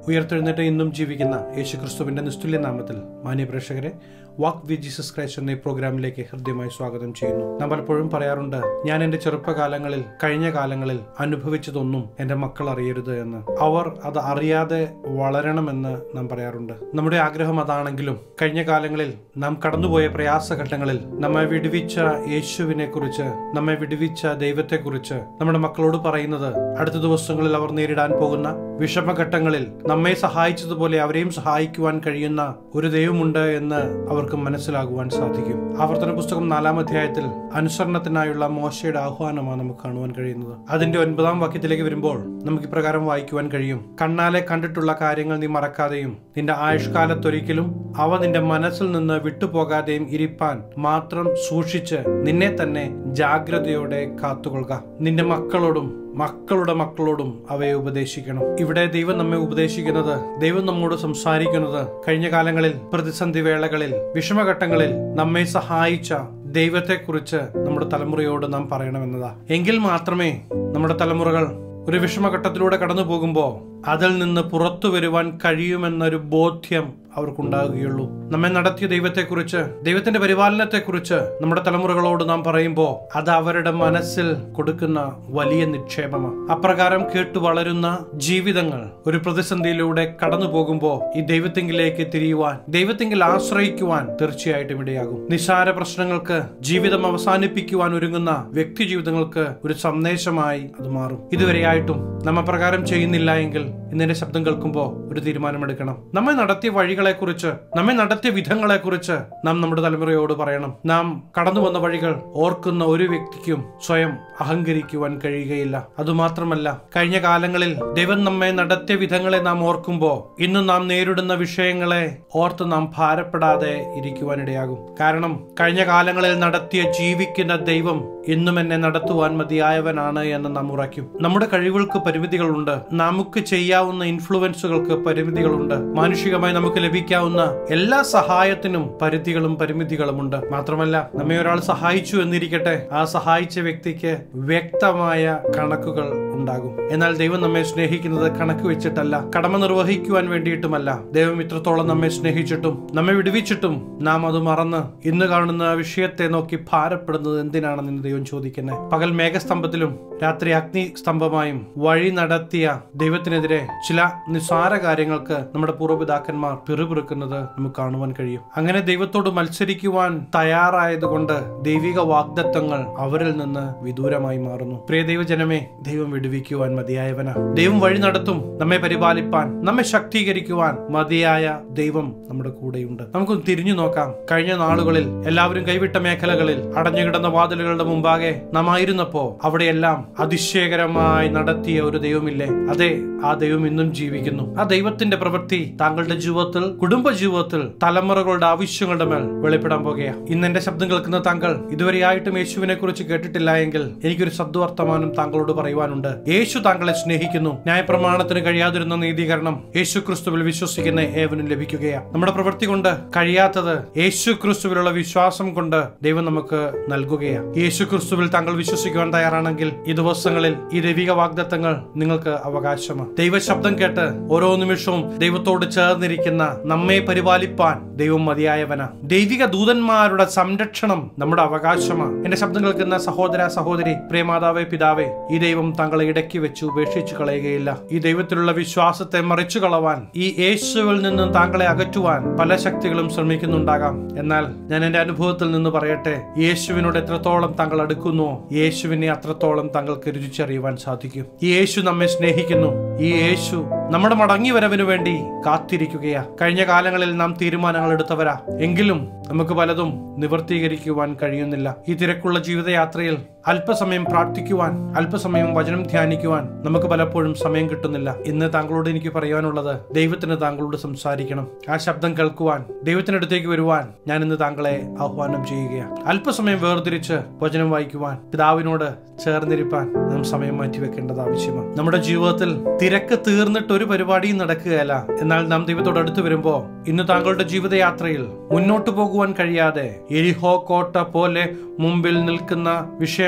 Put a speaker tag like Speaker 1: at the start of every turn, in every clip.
Speaker 1: ഉയർത്തെഴുന്നേറ്റ് ഇന്നും ജീവിക്കുന്ന യേശു ക്രിസ്തുവിന്റെ നിസ്തുല്യ നാമത്തിൽ മാന്യ പ്രേക്ഷകരെ വാക്ക് വി ജീസസ് ക്രൈസ്റ്റ് എന്ന ഈ പ്രോഗ്രാമിലേക്ക് ഹൃദ്യമായി സ്വാഗതം ചെയ്യുന്നു നാം പലപ്പോഴും പറയാറുണ്ട് ഞാൻ എന്റെ ചെറുപ്പകാലങ്ങളിൽ കഴിഞ്ഞ കാലങ്ങളിൽ അനുഭവിച്ചതൊന്നും എന്റെ മക്കൾ അറിയരുത് എന്ന് അവർ അത് അറിയാതെ വളരണമെന്ന് നാം പറയാറുണ്ട് നമ്മുടെ ആഗ്രഹം അതാണെങ്കിലും കഴിഞ്ഞ കാലങ്ങളിൽ നാം കടന്നുപോയ പ്രയാസഘട്ടങ്ങളിൽ നമ്മെ വിടുവിച്ച യേശുവിനെ കുറിച്ച് നമ്മെ വിടുവിച്ച ദൈവത്തെക്കുറിച്ച് നമ്മുടെ മക്കളോട് പറയുന്നത് അടുത്ത ദിവസങ്ങളിൽ അവർ നേരിടാൻ പോകുന്ന വിഷമഘട്ടങ്ങളിൽ നമ്മെ സഹായിച്ചതുപോലെ അവരെയും സഹായിക്കുവാൻ കഴിയുന്ന ഒരു ദൈവമുണ്ട് എന്ന് അവർക്ക് മനസ്സിലാകുവാൻ സാധിക്കും ആവർത്തന പുസ്തകം നാലാം അധ്യായത്തിൽ അനുസരണത്തിനായുള്ള മോശയുടെ ആഹ്വാനമാണ് നമുക്ക് കാണുവാൻ കഴിയുന്നത് അതിന്റെ ഒൻപതാം വാക്യത്തിലേക്ക് വരുമ്പോൾ നമുക്ക് ഇപ്രകാരം വായിക്കുവാൻ കഴിയും കണ്ണാലെ കണ്ടിട്ടുള്ള കാര്യങ്ങൾ നീ മറക്കാതെയും നിന്റെ ആയുഷ്കാലത്തൊരിക്കലും അവ നിന്റെ മനസ്സിൽ നിന്ന് വിട്ടുപോകാതെയും ഇരിപ്പാൻ മാത്രം സൂക്ഷിച്ച് നിന്നെ തന്നെ ജാഗ്രതയോടെ കാത്തുകൊള്ളുക നിന്റെ മക്കളോടും മക്കളുടെ മക്കളോടും അവയെ ഉപദേശിക്കണം ഇവിടെ ദൈവം നമ്മെ ഉപദേശിക്കുന്നത് ദൈവം നമ്മോട് സംസാരിക്കുന്നത് കഴിഞ്ഞ കാലങ്ങളിൽ പ്രതിസന്ധി വേളകളിൽ വിഷമഘട്ടങ്ങളിൽ നമ്മെ സഹായിച്ച ദൈവത്തെക്കുറിച്ച് നമ്മുടെ തലമുറയോട് നാം പറയണമെന്നതാ എങ്കിൽ മാത്രമേ നമ്മുടെ തലമുറകൾ ഒരു വിഷമഘട്ടത്തിലൂടെ കടന്നു പോകുമ്പോൾ അതിൽ നിന്ന് പുറത്തു വരുവാൻ കഴിയുമെന്നൊരു ബോധ്യം അവർക്കുണ്ടാകുകയുള്ളൂ നമ്മെ നടത്തിയ ദൈവത്തെക്കുറിച്ച് ദൈവത്തിന്റെ പരിപാലനത്തെക്കുറിച്ച് നമ്മുടെ തലമുറകളോട് നാം പറയുമ്പോൾ അത് അവരുടെ മനസ്സിൽ കൊടുക്കുന്ന വലിയ നിക്ഷേപമാണ് അപ്രകാരം കേട്ടു വളരുന്ന ജീവിതങ്ങൾ ഒരു പ്രതിസന്ധിയിലൂടെ കടന്നു പോകുമ്പോൾ ഈ ദൈവത്തെങ്കിലേക്ക് തിരിയുവാൻ ദൈവത്തെങ്കിൽ ആശ്രയിക്കുവാൻ തീർച്ചയായിട്ടും ഇടയാകും നിസ്സാര പ്രശ്നങ്ങൾക്ക് ജീവിതം അവസാനിപ്പിക്കുവാൻ ഒരുങ്ങുന്ന വ്യക്തി ജീവിതങ്ങൾക്ക് ഒരു സന്ദേശമായി അത് മാറും ഇതുവരെയായിട്ടും നമ്മ പ്രകാരം ചെയ്യുന്നില്ല എങ്കിൽ ഇന്നെന്റെ ശബ്ദം കേൾക്കുമ്പോൾ ഒരു തീരുമാനമെടുക്കണം നമ്മെ നടത്തിയ വഴികളെ കുറിച്ച് നമ്മെ നടത്തിയ വിധങ്ങളെ കുറിച്ച് നാം നമ്മുടെ തലമുറയോട് പറയണം നാം കടന്നു വന്ന വഴികൾ ഓർക്കുന്ന ഒരു വ്യക്തിക്കും സ്വയം അഹങ്കരിക്കുവാൻ കഴിയുകയില്ല അതുമാത്രമല്ല കഴിഞ്ഞ കാലങ്ങളിൽ ദൈവം നമ്മെ നടത്തിയ വിധങ്ങളെ നാം ഓർക്കുമ്പോൾ ഇന്ന് നാം നേരിടുന്ന വിഷയങ്ങളെ ഓർത്ത് നാം ഭാരപ്പെടാതെ ഇരിക്കുവാനിടയാകും കാരണം കഴിഞ്ഞ കാലങ്ങളിൽ നടത്തിയ ജീവിക്കുന്ന ദൈവം ഇന്നും എന്നെ നടത്തുവാൻ മതിയായവനാണ് എന്ന് നാം ഉറയ്ക്കും നമ്മുടെ കഴിവുകൾക്ക് പരിമിതികളുണ്ട് നമുക്ക് ചെയ്യാവുന്ന ഇൻഫ്ലുവൻസുകൾക്ക് പരിമിതികളുണ്ട് മാനുഷികമായി നമുക്ക് ലഭിക്കാവുന്ന എല്ലാ സഹായത്തിനും പരിധികളും പരിമിതികളുമുണ്ട് മാത്രമല്ല നമ്മെ ഒരാൾ സഹായിച്ചു എന്നിരിക്കട്ടെ ആ സഹായിച്ച വ്യക്തിക്ക് വ്യക്തമായ കണക്കുകൾ ഉണ്ടാകും എന്നാൽ ദൈവം നമ്മെ സ്നേഹിക്കുന്നത് കണക്ക് വെച്ചിട്ടല്ല കടമ നിർവഹിക്കുവാൻ വേണ്ടിയിട്ടുമല്ല ദൈവം ഇത്രത്തോളം നമ്മെ സ്നേഹിച്ചിട്ടും നമ്മെ വിടുവിച്ചിട്ടും നാം അത് മറന്ന് ഇന്ന് കാണുന്ന വിഷയത്തെ നോക്കി ഭാരപ്പെടുന്നത് എന്തിനാണെന്ന് ഇന്ന് ദൈവം ചോദിക്കുന്നത് പകൽ മേഘസ്തംഭത്തിലും രാത്രി അഗ്നി സ്തംഭമായും വഴി നടത്തിയ ദൈവത്തിനെതിരെ ചില നിസ്സാര കാര്യങ്ങൾക്ക് നമ്മുടെ പൂർവ്വപിതാക്കന്മാർ പിറുപിറുക്കുന്നത് നമുക്ക് കാണുവാൻ കഴിയും അങ്ങനെ ദൈവത്തോട് മത്സരിക്കുവാൻ തയ്യാറായതുകൊണ്ട് ദൈവിക വാഗ്ദത്തങ്ങൾ അവരിൽ നിന്ന് വിദൂരമായി മാറുന്നു പ്രിയ ദൈവജനമേ ദൈവം വിടുവിക്കുവാൻ മതിയായവന ദൈവം വഴി നടത്തും നമ്മെ പരിപാലിപ്പാൻ നമ്മെ ശക്തീകരിക്കുവാൻ മതിയായ ദൈവം നമ്മുടെ കൂടെയുണ്ട് നമുക്കൊന്ന് തിരിഞ്ഞു നോക്കാം കഴിഞ്ഞ നാളുകളിൽ എല്ലാവരും കൈവിട്ട മേഖലകളിൽ അടഞ്ഞുകിടന്ന വാതിലുകളുടെ മുമ്പാകെ നാം ആയിരുന്നപ്പോ അവിടെയെല്ലാം അതിശയകരമായി നടത്തിയ ഒരു ദൈവമില്ലേ അതെ ആ ദൈവം ഇന്നും ജീവിക്കുന്നു ആ ദൈവത്തിന്റെ പ്രവൃത്തി താങ്കളുടെ ജീവിതത്തിൽ കുടുംബ ജീവിതത്തിൽ തലമുറകളുടെ ആവശ്യങ്ങളുടെ മേൽ വെളിപ്പെടാൻ പോകുക ഇന്ന് എന്റെ ശബ്ദം കേൾക്കുന്ന താങ്കൾ ഇതുവരെയായിട്ടും യേശുവിനെ കുറിച്ച് കേട്ടിട്ടില്ല എങ്കിൽ എനിക്കൊരു സദ്വർത്തമാനം താങ്കളോട് പറയുവാനുണ്ട് യേശു താങ്കളെ സ്നേഹിക്കുന്നു ന്യായപ്രമാണത്തിന് കഴിയാതിരുന്ന നീതീകരണം യേശു ക്രിസ്തുവിൽ വിശ്വസിക്കുന്ന ഏവനും ലഭിക്കുകയാണ് നമ്മുടെ പ്രവൃത്തി കൊണ്ട് കഴിയാത്തത് യേശു ക്രിസ്തുവിലുള്ള വിശ്വാസം കൊണ്ട് ദൈവം നമുക്ക് നൽകുകയാണ് യേശു ക്രിസ്തുവിൽ താങ്കൾ വിശ്വസിക്കുവാൻ തയ്യാറാണെങ്കിൽ ഈ ദിവസങ്ങളിൽ ഈ ദൈവിക വാഗ്ദത്തങ്ങൾ നിങ്ങൾക്ക് അവകാശമാണ് ദൈവശബ്ദം കേട്ട് ഓരോ നിമിഷവും ദൈവത്തോട് ചേർന്നിരിക്കുന്ന നമ്മെ പരിപാലിപ്പാൻ ദൈവം മതിയായവന ദൈവിക ദൂതന്മാരുടെ സംരക്ഷണം നമ്മുടെ അവകാശമാണ് എന്റെ ശബ്ദം കേൾക്കുന്ന സഹോദര സഹോദരി പ്രിയമാതാവേ പിതാവേ ഈ ദൈവം താങ്കളെ ഇടയ്ക്ക് വെച്ച് ഉപേക്ഷിച്ചു കളയുകയില്ല ഈ ദൈവത്തിലുള്ള വിശ്വാസത്തെ മറിച്ചു കളവാൻ ഈ യേശുവിൽ നിന്നും താങ്കളെ അകറ്റുവാൻ പല ശക്തികളും ശ്രമിക്കുന്നുണ്ടാകാം എന്നാൽ ഞാൻ എന്റെ അനുഭവത്തിൽ നിന്ന് പറയട്ടെ യേശുവിനോട് എത്രത്തോളം താങ്കൾ അടുക്കുന്നു യേശുവിനെ അത്രത്തോളം താങ്കൾക്ക് രുചിച്ചറിയുവാൻ സാധിക്കും ഈ യേശു നമ്മെ സ്നേഹിക്കുന്നു ഈ യേശു നമ്മുടെ മടങ്ങി വരവിനു വേണ്ടി കാത്തിരിക്കുകയാ കഴിഞ്ഞ കാലങ്ങളിൽ നാം തീരുമാനങ്ങൾ എടുത്തവരാ എങ്കിലും നമുക്ക് പലതും നിവർത്തീകരിക്കുവാൻ കഴിയുന്നില്ല ഈ തിരക്കുള്ള ജീവിതയാത്രയിൽ അല്പസമയം പ്രാർത്ഥിക്കുവാൻ അല്പസമയം വചനം ധ്യാനിക്കുവാൻ നമുക്ക് പലപ്പോഴും സമയം കിട്ടുന്നില്ല ഇന്ന് താങ്കളോട് എനിക്ക് പറയാനുള്ളത് ദൈവത്തിന് താങ്കളോട് സംസാരിക്കണം ആ ശബ്ദം കേൾക്കുവാൻ ദൈവത്തിനടുത്തേക്ക് വരുവാൻ ഞാൻ ഇന്ന് താങ്കളെ ആഹ്വാനം ചെയ്യുകയാണ് അല്പസമയം വേർതിരിച്ച് വചനം വായിക്കുവാൻ പിതാവിനോട് ചേർന്നിരിപ്പാൻ നാം സമയം മാറ്റിവെക്കേണ്ടത് ആവശ്യമാണ് നമ്മുടെ ജീവിതത്തിൽ തിരക്ക് തീർന്നിട്ട് ഒരു പരിപാടിയും നടക്കുകയല്ല എന്നാൽ നാം ദൈവത്തോട് അടുത്ത് വരുമ്പോ ഇന്ന് താങ്കളുടെ ജീവിതയാത്രയിൽ മുന്നോട്ട് പോകുവാൻ കഴിയാതെ എരിഹോ കോട്ട പോലെ മുമ്പിൽ നിൽക്കുന്ന വിഷയമായി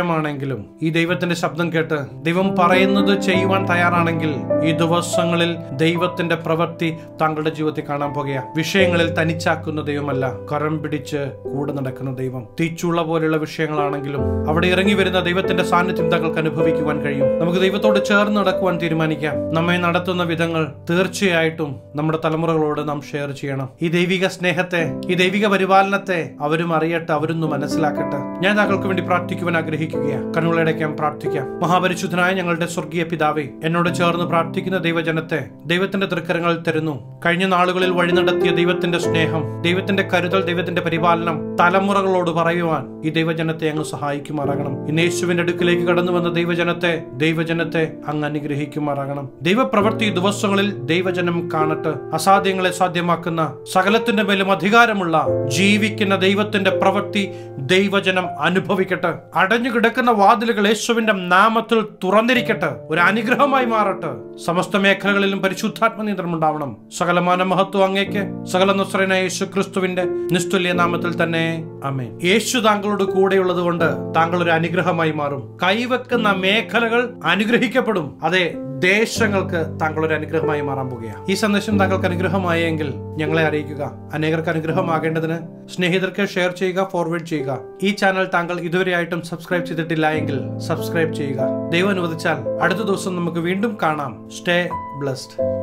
Speaker 1: സമയമാണെങ്കിലും ഈ ദൈവത്തിന്റെ ശബ്ദം കേട്ട് ദൈവം പറയുന്നത് ചെയ്യുവാൻ തയ്യാറാണെങ്കിൽ ഈ ദിവസങ്ങളിൽ ദൈവത്തിന്റെ പ്രവൃത്തി താങ്കളുടെ ജീവിതത്തിൽ കാണാൻ പോകുക വിഷയങ്ങളിൽ തനിച്ചാക്കുന്ന ദൈവമല്ല കരം പിടിച്ച് കൂടെ നടക്കുന്ന ദൈവം തീച്ചുള്ള പോലെയുള്ള വിഷയങ്ങളാണെങ്കിലും അവിടെ ഇറങ്ങി വരുന്ന ദൈവത്തിന്റെ സാന്നിധ്യം താങ്കൾക്ക് അനുഭവിക്കുവാൻ കഴിയും നമുക്ക് ദൈവത്തോട് ചേർന്ന് നടക്കുവാൻ തീരുമാനിക്കാം നമ്മെ നടത്തുന്ന വിധങ്ങൾ തീർച്ചയായിട്ടും നമ്മുടെ തലമുറകളോട് നാം ഷെയർ ചെയ്യണം ഈ ദൈവിക സ്നേഹത്തെ ഈ ദൈവിക പരിപാലനത്തെ അവരും അറിയട്ടെ അവരൊന്ന് മനസ്സിലാക്കട്ടെ ഞാൻ താങ്കൾക്ക് വേണ്ടി പ്രാർത്ഥിക്കുവാൻ ആഗ്രഹിക്കുകയാണ് കണ്ണുകളടയ്ക്കാൻ പ്രാർത്ഥിക്കാം മഹാപരിശുദ്ധനായ ഞങ്ങളുടെ സ്വർഗീയ പിതാവേ എന്നോട് ചേർന്ന് പ്രാർത്ഥിക്കുന്ന ദൈവജനത്തെ ദൈവത്തിന്റെ തൃക്കരങ്ങളിൽ തരുന്നു കഴിഞ്ഞ നാളുകളിൽ വഴി നടത്തിയ ദൈവത്തിന്റെ സ്നേഹം ദൈവത്തിന്റെ കരുതൽ ദൈവത്തിന്റെ പരിപാലനം തലമുറകളോട് പറയുവാൻ ഈ ദൈവജനത്തെ അങ്ങ് സഹായിക്കുമാറാകണം ഇന്ന് യേശുവിന്റെ അടുക്കിലേക്ക് കടന്നു വന്ന ദൈവജനത്തെ ദൈവജനത്തെ അങ്ങ് അനുഗ്രഹിക്കുമാറാകണം ദൈവപ്രവൃത്തി ഈ ദിവസങ്ങളിൽ ദൈവജനം കാണട്ടെ അസാധ്യങ്ങളെ സാധ്യമാക്കുന്ന സകലത്തിന്റെ മേലും അധികാരമുള്ള ജീവിക്കുന്ന ദൈവത്തിന്റെ പ്രവൃത്തി ദൈവജനം അനുഭവിക്കട്ടെ അടഞ്ഞു കിടക്കുന്ന വാതിലുകൾ യേശുവിന്റെ നാമത്തിൽ തുറന്നിരിക്കട്ടെ ഒരു അനുഗ്രഹമായി മാറട്ടെ സമസ്ത മേഖലകളിലും പരിശുദ്ധാത്മ നിയന്ത്രണം ഉണ്ടാവണം സകലമാന മഹത്വം അങ്ങേക്ക് സകല നസ്രന യേശു ക്രിസ്തുവിന്റെ നിസ്തുല്യ നാമത്തിൽ തന്നെ അമേ യേശു താങ്കളോട് കൂടെയുള്ളത് കൊണ്ട് താങ്കൾ ഒരു അനുഗ്രഹമായി മാറും കൈവെക്കുന്ന മേഖലകൾ അനുഗ്രഹിക്കപ്പെടും അതെ ദേശങ്ങൾക്ക് താങ്കൾ ഒരു അനുഗ്രഹമായി മാറാൻ പോകുകയാണ് ഈ സന്ദേശം താങ്കൾക്ക് അനുഗ്രഹമായെങ്കിൽ ഞങ്ങളെ അറിയിക്കുക അനേകർക്ക് അനുഗ്രഹമാകേണ്ടതിന് സ്നേഹിതർക്ക് ഷെയർ ചെയ്യുക ഫോർവേഡ് ചെയ്യുക ഈ ചാനൽ താങ്കൾ ഇതുവരെയായിട്ടും സബ്സ്ക്രൈബ് ചെയ്തിട്ടില്ല എങ്കിൽ സബ്സ്ക്രൈബ് ചെയ്യുക ദൈവം അനുവദിച്ചാൽ അടുത്ത ദിവസം നമുക്ക് വീണ്ടും കാണാം സ്റ്റേ ബ്ലസ്ഡ്